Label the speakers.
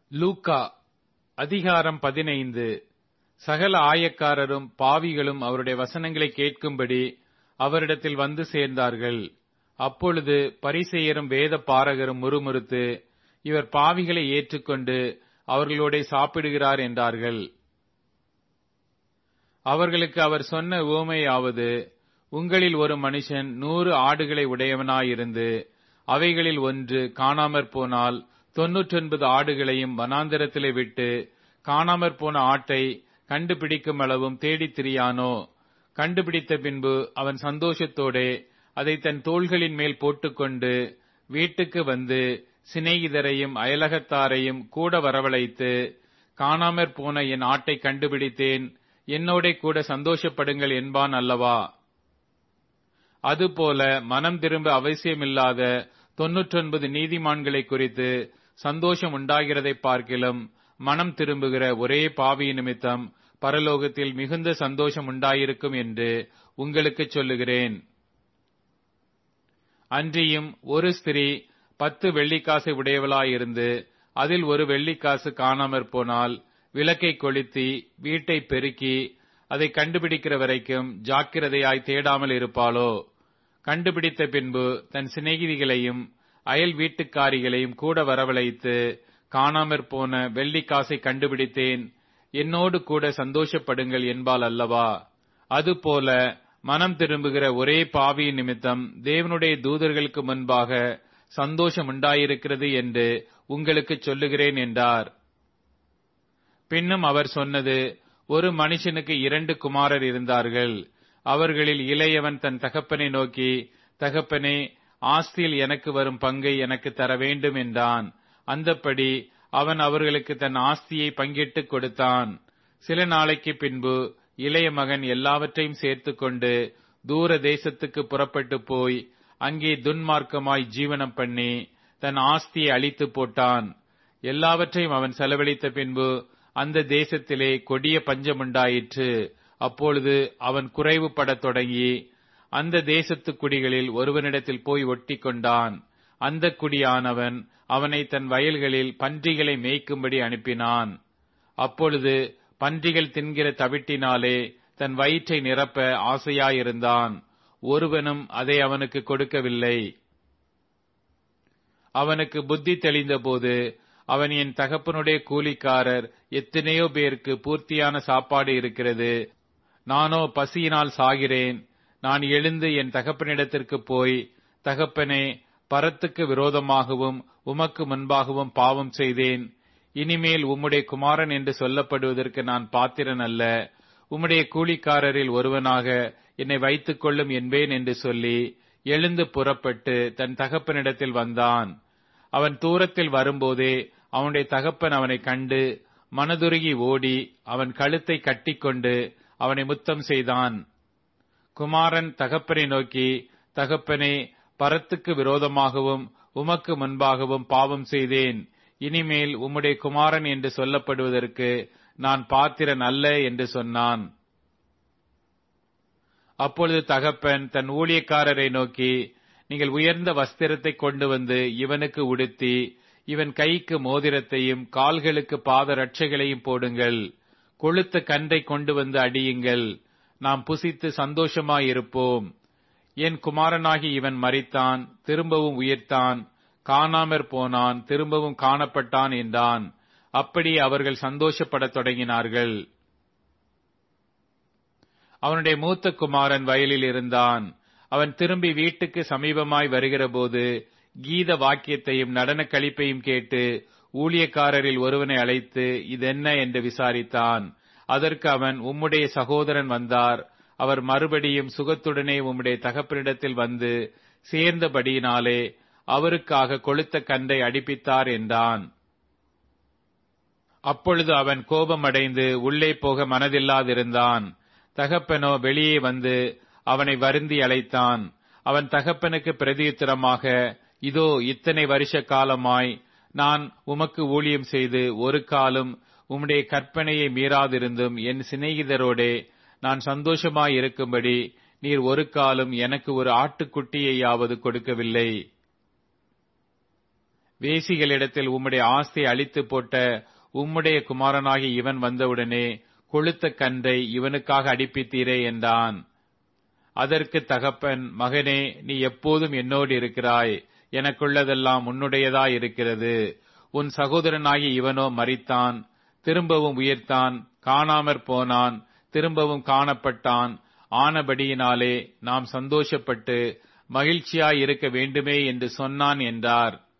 Speaker 1: லூக்கா அதிகாரம் பதினைந்து சகல ஆயக்காரரும் பாவிகளும் அவருடைய வசனங்களை கேட்கும்படி அவரிடத்தில் வந்து சேர்ந்தார்கள் அப்பொழுது பரிசெயரும் வேத பாரகரும் முறுமுறுத்து இவர் பாவிகளை ஏற்றுக்கொண்டு அவர்களோட சாப்பிடுகிறார் என்றார்கள் அவர்களுக்கு அவர் சொன்ன உவமையாவது உங்களில் ஒரு மனுஷன் நூறு ஆடுகளை உடையவனாயிருந்து அவைகளில் ஒன்று காணாமற் போனால் தொன்னூற்றொன்பது ஆடுகளையும் வனாந்திரத்திலே விட்டு காணாமற் போன ஆட்டை கண்டுபிடிக்கும் அளவும் தேடித் திரியானோ கண்டுபிடித்த பின்பு அவன் சந்தோஷத்தோடே அதை தன் தோள்களின் மேல் போட்டுக்கொண்டு வீட்டுக்கு வந்து சிநேகிதரையும் அயலகத்தாரையும் கூட வரவழைத்து காணாமற் போன என் ஆட்டை கண்டுபிடித்தேன் என்னோட கூட சந்தோஷப்படுங்கள் என்பான் அல்லவா அதுபோல மனம் திரும்ப அவசியமில்லாத தொன்னூற்றொன்பது நீதிமான்களை குறித்து சந்தோஷம் உண்டாகிறதை பார்க்கிலும் மனம் திரும்புகிற ஒரே பாவி நிமித்தம் பரலோகத்தில் மிகுந்த சந்தோஷம் உண்டாயிருக்கும் என்று உங்களுக்கு சொல்லுகிறேன் அன்றியும் ஒரு ஸ்திரீ பத்து வெள்ளிக்காசை உடையவளாயிருந்து அதில் ஒரு வெள்ளிக்காசு காணாமற் போனால் விளக்கை கொளுத்தி வீட்டை பெருக்கி அதை கண்டுபிடிக்கிற வரைக்கும் ஜாக்கிரதையாய் தேடாமல் இருப்பாளோ கண்டுபிடித்த பின்பு தன் சிநேகிதிகளையும் அயல் வீட்டுக்காரிகளையும் கூட வரவழைத்து காணாமற் போன வெள்ளிக்காசை கண்டுபிடித்தேன் என்னோடு கூட சந்தோஷப்படுங்கள் என்பால் அல்லவா அதுபோல மனம் திரும்புகிற ஒரே பாவியின் நிமித்தம் தேவனுடைய தூதர்களுக்கு முன்பாக சந்தோஷம் உண்டாயிருக்கிறது என்று உங்களுக்கு சொல்லுகிறேன் என்றார் பின்னும் அவர் சொன்னது ஒரு மனுஷனுக்கு இரண்டு குமாரர் இருந்தார்கள் அவர்களில் இளையவன் தன் தகப்பனை நோக்கி தகப்பனே ஆஸ்தியில் எனக்கு வரும் பங்கை எனக்கு தர வேண்டும் என்றான் அந்தப்படி அவன் அவர்களுக்கு தன் ஆஸ்தியை பங்கிட்டுக் கொடுத்தான் சில நாளைக்கு பின்பு இளைய மகன் எல்லாவற்றையும் சேர்த்துக்கொண்டு தூர தேசத்துக்கு புறப்பட்டு போய் அங்கே துன்மார்க்கமாய் ஜீவனம் பண்ணி தன் ஆஸ்தியை அழித்து போட்டான் எல்லாவற்றையும் அவன் செலவழித்த பின்பு அந்த தேசத்திலே கொடிய பஞ்சமுண்டாயிற்று அப்பொழுது அவன் குறைவுபடத் தொடங்கி அந்த தேசத்து குடிகளில் ஒருவனிடத்தில் போய் ஒட்டி கொண்டான் அந்த குடியானவன் அவனை தன் வயல்களில் பன்றிகளை மேய்க்கும்படி அனுப்பினான் அப்பொழுது பன்றிகள் தின்கிற தவிட்டினாலே தன் வயிற்றை நிரப்ப ஆசையாயிருந்தான் ஒருவனும் அதை அவனுக்கு கொடுக்கவில்லை அவனுக்கு புத்தி தெளிந்தபோது அவன் என் தகப்பனுடைய கூலிக்காரர் எத்தனையோ பேருக்கு பூர்த்தியான சாப்பாடு இருக்கிறது நானோ பசியினால் சாகிறேன் நான் எழுந்து என் தகப்பனிடத்திற்கு போய் தகப்பனே பரத்துக்கு விரோதமாகவும் உமக்கு முன்பாகவும் பாவம் செய்தேன் இனிமேல் உம்முடைய குமாரன் என்று சொல்லப்படுவதற்கு நான் பாத்திரன் அல்ல உம்முடைய கூலிக்காரரில் ஒருவனாக என்னை வைத்துக் கொள்ளும் என்பேன் என்று சொல்லி எழுந்து புறப்பட்டு தன் தகப்பனிடத்தில் வந்தான் அவன் தூரத்தில் வரும்போதே அவனுடைய தகப்பன் அவனை கண்டு மனதுருகி ஓடி அவன் கழுத்தை கட்டிக்கொண்டு அவனை முத்தம் செய்தான் குமாரன் தகப்பனை நோக்கி தகப்பனே பரத்துக்கு விரோதமாகவும் உமக்கு முன்பாகவும் பாவம் செய்தேன் இனிமேல் உம்முடைய குமாரன் என்று சொல்லப்படுவதற்கு நான் பாத்திரன் அல்ல என்று சொன்னான் அப்பொழுது தகப்பன் தன் ஊழியக்காரரை நோக்கி நீங்கள் உயர்ந்த வஸ்திரத்தை கொண்டு வந்து இவனுக்கு உடுத்தி இவன் கைக்கு மோதிரத்தையும் கால்களுக்கு பாத ரட்சைகளையும் போடுங்கள் கொளுத்த கன்றை கொண்டு வந்து அடியுங்கள் நாம் புசித்து சந்தோஷமாயிருப்போம் என் குமாரனாகி இவன் மறித்தான் திரும்பவும் உயிர்த்தான் காணாமற் போனான் திரும்பவும் காணப்பட்டான் என்றான் அப்படி அவர்கள் சந்தோஷப்படத் தொடங்கினார்கள் அவனுடைய மூத்த குமாரன் வயலில் இருந்தான் அவன் திரும்பி வீட்டுக்கு சமீபமாய் வருகிறபோது கீத வாக்கியத்தையும் நடன கழிப்பையும் கேட்டு ஊழியக்காரரில் ஒருவனை அழைத்து இதென்ன என்று விசாரித்தான் அதற்கு அவன் உம்முடைய சகோதரன் வந்தார் அவர் மறுபடியும் சுகத்துடனே உம்முடைய தகப்பனிடத்தில் வந்து சேர்ந்தபடியினாலே அவருக்காக கொளுத்த கன்றை அடிப்பித்தார் என்றான் அப்பொழுது அவன் கோபமடைந்து உள்ளே போக மனதில்லாதிருந்தான் தகப்பனோ வெளியே வந்து அவனை வருந்தி அழைத்தான் அவன் தகப்பனுக்கு பிரதியுத்தரமாக இதோ இத்தனை வருஷ காலமாய் நான் உமக்கு ஊழியம் செய்து ஒரு காலம் உம்முடைய கற்பனையை மீறாதிருந்தும் என் சிநேகிதரோடே நான் சந்தோஷமாயிருக்கும்படி நீர் ஒரு காலம் எனக்கு ஒரு ஆட்டுக்குட்டியையாவது கொடுக்கவில்லை வேசிகளிடத்தில் உம்முடைய ஆஸ்தியை அழித்து போட்ட உம்முடைய குமாரனாகிய இவன் வந்தவுடனே கொளுத்த கன்றை இவனுக்காக அடிப்பித்தீரே என்றான் அதற்கு தகப்பன் மகனே நீ எப்போதும் என்னோடு இருக்கிறாய் எனக்குள்ளதெல்லாம் உன்னுடையதாய் இருக்கிறது உன் சகோதரனாகிய இவனோ மரித்தான் திரும்பவும் உயிர்த்தான் காணாமற் போனான் திரும்பவும் காணப்பட்டான் ஆனபடியினாலே நாம் சந்தோஷப்பட்டு மகிழ்ச்சியாய் இருக்க வேண்டுமே என்று சொன்னான் என்றார்